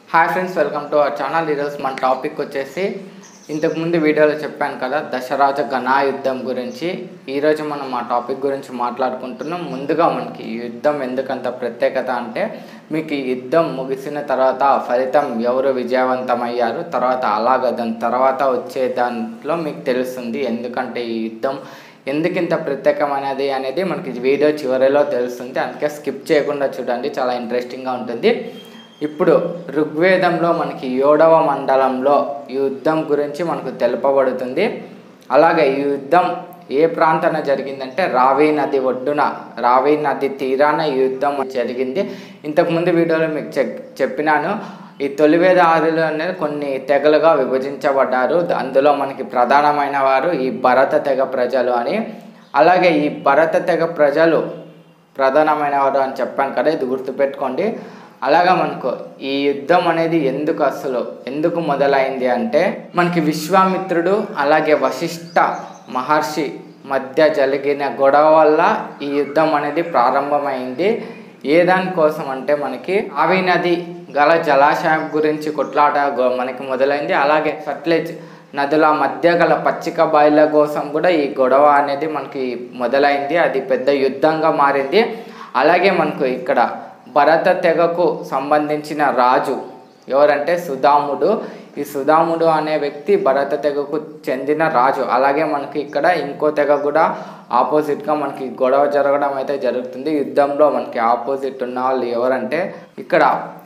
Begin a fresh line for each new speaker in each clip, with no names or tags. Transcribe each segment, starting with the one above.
hi friends welcome to our channel ఈరోజు మన topic వచ్చేసి ఇంతకుముందు వీడియోలో చెప్పాను కదా దశరాజ గణా యుద్ధం గురించి ఈరోజు మనం ఆ టాపిక్ గురించి మాట్లాడుకుంటున్నాం ముందుగా మనకి ఈ యుద్ధం ఎందుకంత ప్రత్యేకత అంటే మీకు ఈ యుద్ధం ముగిసిన తర్వాత ఆ ఫలితం ఎవరు విజయవంతమయ్యారు తర్వాత అలాగ దాని తర్వాత వచ్చే దాంట్లో మీకు తెలుస్తుంది ఎందుకంటే ఈ యుద్ధం ఎందుకు ఇంత ప్రత్యేకమైనది అనేది మనకి వీడియో చివరిలో తెలుస్తుంది అందుకే స్కిప్ చేయకుండా చూడండి చాలా ఇంట్రెస్టింగ్గా ఉంటుంది ఇప్పుడు ఋగ్వేదంలో మనకి ఏడవ మండలంలో ఈ యుద్ధం గురించి మనకు తెలుపబడుతుంది అలాగే ఈ యుద్ధం ఏ ప్రాంతాన జరిగిందంటే రావి నది ఒడ్డున రావి నది తీరాన ఈ యుద్ధం జరిగింది ఇంతకుముందు వీడియోలో మీకు చె చెప్పినాను ఈ తొలివేద ఆరులు అనేది కొన్ని తెగలుగా విభజించబడ్డారు అందులో మనకి ప్రధానమైన వారు ఈ భరత తెగ ప్రజలు అని అలాగే ఈ భరత తెగ ప్రజలు ప్రధానమైన వారు అని చెప్పాను కదా ఇది గుర్తుపెట్టుకోండి అలాగా మనకు ఈ యుద్ధం అనేది ఎందుకు అసలు ఎందుకు మొదలైంది అంటే మనకి విశ్వామిత్రుడు అలాగే వశిష్ఠ మహర్షి మధ్య జరిగిన గొడవ వల్ల ఈ యుద్ధం అనేది ప్రారంభమైంది ఏ దానికోసం అంటే మనకి ఆవి నది గల జలాశయం గురించి కొట్లాట గొ- మనకి మొదలైంది అలాగే సట్లెజ్ నదుల మధ్య గల పచ్చిక బాయిల కోసం కూడా ఈ గొడవ అనేది మనకి మొదలైంది అది పెద్ద యుద్ధంగా మారింది అలాగే మనకు ఇక్కడ భరత తెగకు సంబంధించిన రాజు ఎవరంటే సుధాముడు ఈ సుధాముడు అనే వ్యక్తి భరత తెగకు చెందిన రాజు అలాగే మనకి ఇక్కడ ఇంకో తెగ కూడా ఆపోజిట్గా మనకి గొడవ జరగడం అయితే జరుగుతుంది యుద్ధంలో మనకి ఆపోజిట్ ఉన్న వాళ్ళు ఎవరంటే ఇక్కడ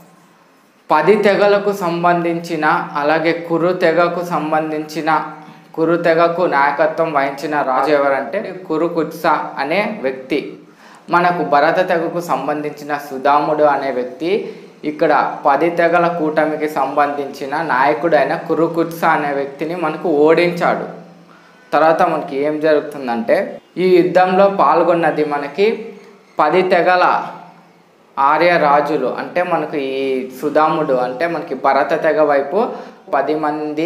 పది తెగలకు సంబంధించిన అలాగే కురు తెగకు సంబంధించిన కురు తెగకు నాయకత్వం వహించిన రాజు ఎవరంటే కురు కుత్స అనే వ్యక్తి మనకు భరత తెగకు సంబంధించిన సుధాముడు అనే వ్యక్తి ఇక్కడ పది తెగల కూటమికి సంబంధించిన నాయకుడైన కురుకుత్స అనే వ్యక్తిని మనకు ఓడించాడు తర్వాత మనకి ఏం జరుగుతుందంటే ఈ యుద్ధంలో పాల్గొన్నది మనకి పది తెగల ఆర్య రాజులు అంటే మనకు ఈ సుధాముడు అంటే మనకి భరత తెగ వైపు పది మంది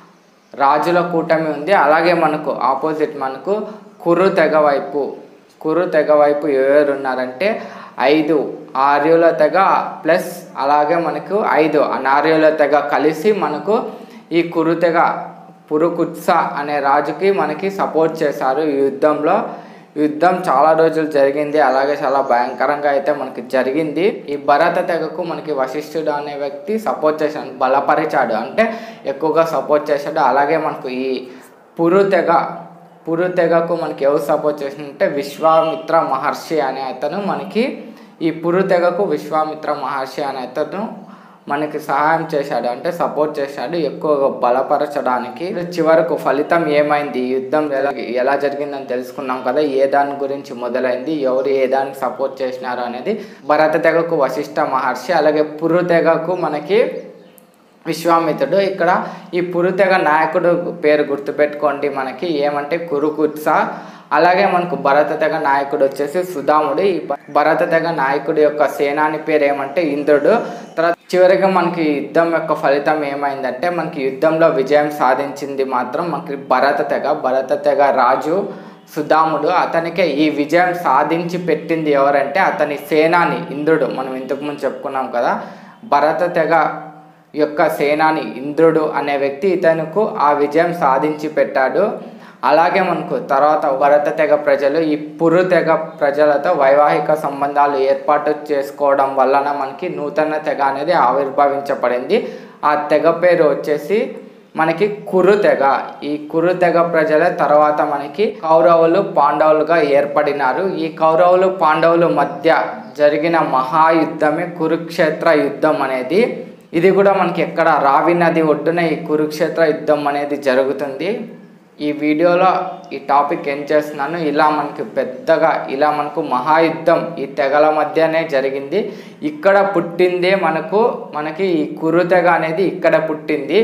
రాజుల కూటమి ఉంది అలాగే మనకు ఆపోజిట్ మనకు కురు తెగ వైపు కురు తెగ వైపు ఎవరు ఉన్నారంటే ఐదు ఆర్యుల తెగ ప్లస్ అలాగే మనకు ఐదు అనార్యుల తెగ కలిసి మనకు ఈ కురు తెగ పురుకుత్స అనే రాజుకి మనకి సపోర్ట్ చేశారు ఈ యుద్ధంలో యుద్ధం చాలా రోజులు జరిగింది అలాగే చాలా భయంకరంగా అయితే మనకి జరిగింది ఈ భరత తెగకు మనకి వశిష్ఠుడు అనే వ్యక్తి సపోర్ట్ చేశాడు బలపరిచాడు అంటే ఎక్కువగా సపోర్ట్ చేశాడు అలాగే మనకు ఈ పురు తెగ పురు తెగకు మనకి ఎవరు సపోర్ట్ చేసిందంటే విశ్వామిత్ర మహర్షి అనే అతను మనకి ఈ పురు తెగకు విశ్వామిత్ర మహర్షి అనే అతను మనకి సహాయం చేశాడు అంటే సపోర్ట్ చేశాడు ఎక్కువగా బలపరచడానికి చివరకు ఫలితం ఏమైంది ఈ యుద్ధం ఎలా ఎలా జరిగిందని తెలుసుకున్నాం కదా ఏ దాని గురించి మొదలైంది ఎవరు ఏ దానికి సపోర్ట్ చేసినారు అనేది భరత తెగకు వశిష్ఠ మహర్షి అలాగే పురు తెగకు మనకి విశ్వామిత్రుడు ఇక్కడ ఈ పురుతెగ నాయకుడు పేరు గుర్తుపెట్టుకోండి మనకి ఏమంటే కురుకుత్స అలాగే మనకు భరత తెగ నాయకుడు వచ్చేసి సుధాముడు ఈ భ- భరత తెగ నాయకుడి యొక్క సేనాని పేరు ఏమంటే ఇంద్రుడు తర్వాత చివరిగా మనకి యుద్ధం యొక్క ఫలితం ఏమైందంటే మనకి యుద్ధంలో విజయం సాధించింది మాత్రం మనకి భరత తెగ భరత తెగ రాజు సుధాముడు అతనికే ఈ విజయం సాధించి పెట్టింది ఎవరంటే అతని సేనాని ఇంద్రుడు మనం ఇంతకుముందు చెప్పుకున్నాం కదా భరత తెగ యొక్క సేనాని ఇంద్రుడు అనే వ్యక్తి ఇతనుకు ఆ విజయం సాధించి పెట్టాడు అలాగే మనకు తర్వాత భరత తెగ ప్రజలు ఈ పురు తెగ ప్రజలతో వైవాహిక సంబంధాలు ఏర్పాటు చేసుకోవడం వలన మనకి నూతన తెగ అనేది ఆవిర్భవించబడింది ఆ తెగ పేరు వచ్చేసి మనకి కురు తెగ ఈ కురు తెగ ప్రజల తర్వాత మనకి కౌరవులు పాండవులుగా ఏర్పడినారు ఈ కౌరవులు పాండవులు మధ్య జరిగిన మహాయుద్ధమే కురుక్షేత్ర యుద్ధం అనేది ఇది కూడా మనకి ఎక్కడ రావి నది ఒడ్డున ఈ కురుక్షేత్ర యుద్ధం అనేది జరుగుతుంది ఈ వీడియోలో ఈ టాపిక్ ఏం చేస్తున్నాను ఇలా మనకి పెద్దగా ఇలా మనకు మహాయుద్ధం ఈ తెగల మధ్యనే జరిగింది ఇక్కడ పుట్టిందే మనకు మనకి ఈ కురు తెగ అనేది ఇక్కడ పుట్టింది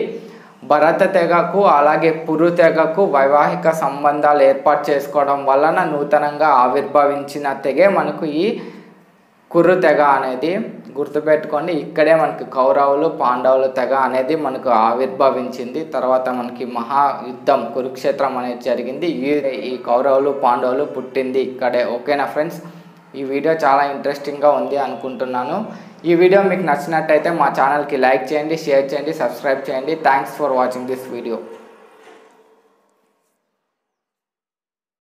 భరత తెగకు అలాగే పురు తెగకు వైవాహిక సంబంధాలు ఏర్పాటు చేసుకోవడం వలన నూతనంగా ఆవిర్భవించిన తెగే మనకు ఈ కుర్రు తెగ అనేది గుర్తుపెట్టుకోండి ఇక్కడే మనకి కౌరవులు పాండవుల తెగ అనేది మనకు ఆవిర్భవించింది తర్వాత మనకి మహా యుద్ధం కురుక్షేత్రం అనేది జరిగింది ఈ ఈ కౌరవులు పాండవులు పుట్టింది ఇక్కడే ఓకేనా ఫ్రెండ్స్ ఈ వీడియో చాలా ఇంట్రెస్టింగ్గా ఉంది అనుకుంటున్నాను ఈ వీడియో మీకు నచ్చినట్టయితే మా ఛానల్కి లైక్ చేయండి షేర్ చేయండి సబ్స్క్రైబ్ చేయండి thanks for watching this video